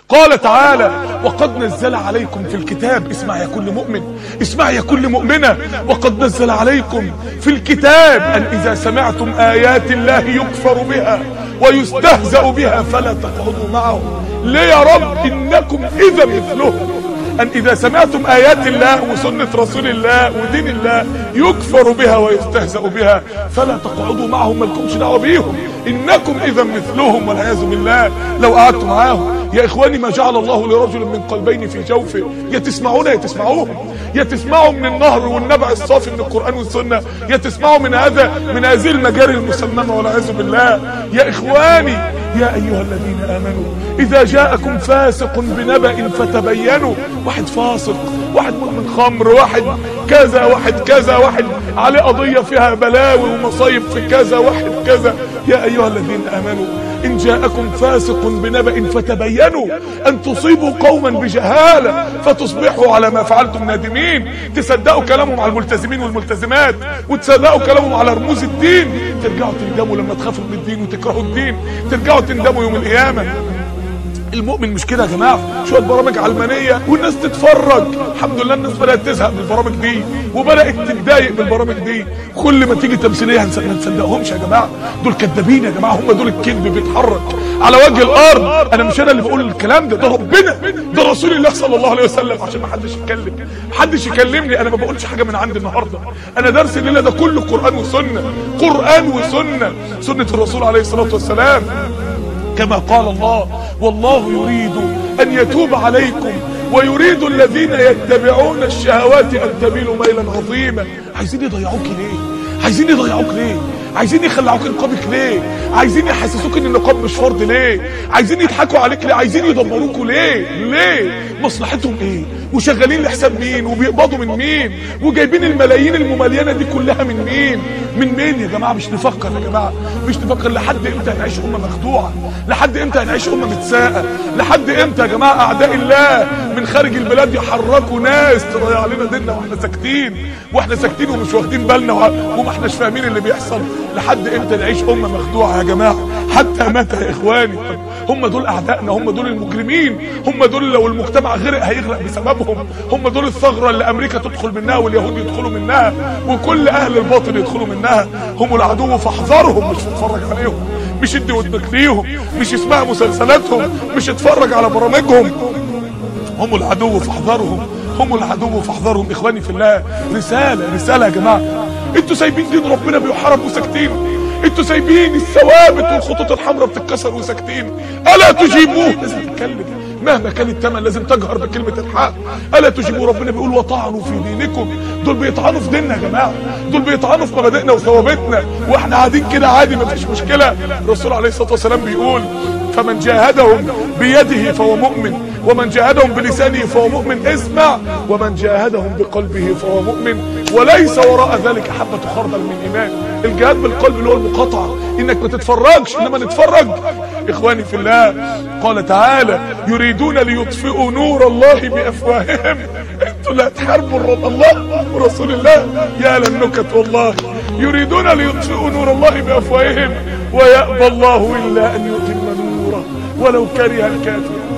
قال تعالى وقد نزل عليكم في الكتاب اسمع يا كل مؤمن اسمع يا كل مؤمنة وقد نزل عليكم في الكتاب أن إذا سمعتم آيات الله يكفر بها ويستهزأ بها فلا تقعدوا معهم ليه يا رب إنكم إذا مثلهم أن إذا سمعتم آيات الله وسنة رسول الله ودين الله يكفر بها ويستهزأ بها فلا تقعدوا معهم مالكمش دعوة بيهم إنكم إذا مثلهم والعياذ بالله لو قعدتم معاهم يا إخواني ما جعل الله لرجل من قلبين في جوفه يا تسمعون يا تسمعوهم يا تسمعوا من النهر والنبع الصافي من القرآن والسنة يا تسمعوا من هذا من هذه المجاري المسممة والعياذ بالله يا إخواني يا أيها الذين آمنوا إذا جاءكم فاسق بنبأ فتبينوا واحد فاسق واحد مؤمن خمر واحد كذا واحد كذا واحد عليه قضية فيها بلاوي ومصايب في كذا واحد كذا يا أيها الذين آمنوا إن جاءكم فاسق بنبأ فتبينوا أن تصيبوا قوما بجهالة فتصبحوا على ما فعلتم نادمين تصدقوا كلامهم على الملتزمين والملتزمات وتصدقوا كلامهم على رموز الدين ترجعوا تندموا لما تخافوا من الدين وتكرهوا الدين ترجعوا تندموا يوم القيامة المؤمن مش كده يا جماعه شويه برامج علمانيه والناس تتفرج الحمد لله الناس بدات تزهق من البرامج دي وبدات تتضايق من البرامج دي كل ما تيجي تمثيليه ما نصدقهمش يا جماعه دول كدابين يا جماعه هم دول الكذب بيتحرك على وجه الارض انا مش انا اللي بقول الكلام ده ده ربنا ده رسول الله صلى الله عليه وسلم عشان ما حدش يتكلم ما حدش يكلمني انا ما بقولش حاجه من عندي النهارده انا درس الليله ده كله قران وسنه قران وسنه سنه الرسول عليه الصلاه والسلام كما قال الله والله يريد أن يتوب عليكم ويريد الذين يتبعون الشهوات أن تميلوا ميلا عظيما عايزين يضيعوك ليه عايزين يضيعوك ليه عايزين يخلعوك نقابك ليه عايزين يحسسوك ان النقاب مش فرض ليه عايزين يضحكوا عليك ليه عايزين يدمروكوا ليه ليه مصلحتهم ايه وشغالين لحساب مين وبيقبضوا من مين وجايبين الملايين المملينه دي كلها من مين من مين يا جماعه مش نفكر يا جماعه مش نفكر لحد امتى هنعيش امه مخدوعه لحد امتى هنعيش امه متساءه لحد امتى يا جماعه اعداء الله من خارج البلاد يحركوا ناس تضيع لنا ديننا واحنا ساكتين واحنا ساكتين ومش واخدين بالنا وما احناش فاهمين اللي بيحصل لحد امتى نعيش امه مخدوعه يا جماعه حتى متى يا اخواني هم دول اعدائنا هم دول المجرمين هم دول لو المجتمع غرق هيغرق بسببهم هم دول الثغره اللي امريكا تدخل منها واليهود يدخلوا منها وكل اهل الباطل يدخلوا منها هم العدو فاحذرهم مش تتفرج عليهم مش ادي ودنك ليهم مش اسمع مسلسلاتهم مش اتفرج على برامجهم هم العدو فاحذرهم هم العدو فاحذرهم اخواني في الله رساله رساله يا جماعه انتوا سايبين دين ربنا بيحارب وساكتين انتوا سايبين الثوابت والخطوط الحمراء بتتكسر وساكتين الا تجيبوه لازم تتكلم مهما كان الثمن لازم تجهر بكلمة الحق ألا تجيبوا ربنا بيقول وطعنوا في دينكم دول بيطعنوا في ديننا يا جماعة دول بيطعنوا في مبادئنا وثوابتنا واحنا قاعدين كده عادي مفيش مشكلة الرسول عليه الصلاة والسلام بيقول فمن جاهدهم بيده فهو مؤمن ومن جاهدهم بلسانه فهو مؤمن اسمع ومن جاهدهم بقلبه فهو مؤمن وليس وراء ذلك حبة خردل من إيمان الجهاد بالقلب اللي هو المقاطعة انك ما تتفرجش انما نتفرج اخواني في الله قال تعالى يريدون ليطفئوا نور الله بافواههم انتوا اللي هتحاربوا الله ورسول الله يا للنكت والله يريدون ليطفئوا نور الله بافواههم ويأبى الله الا ان يتم نوره ولو كره الكافرون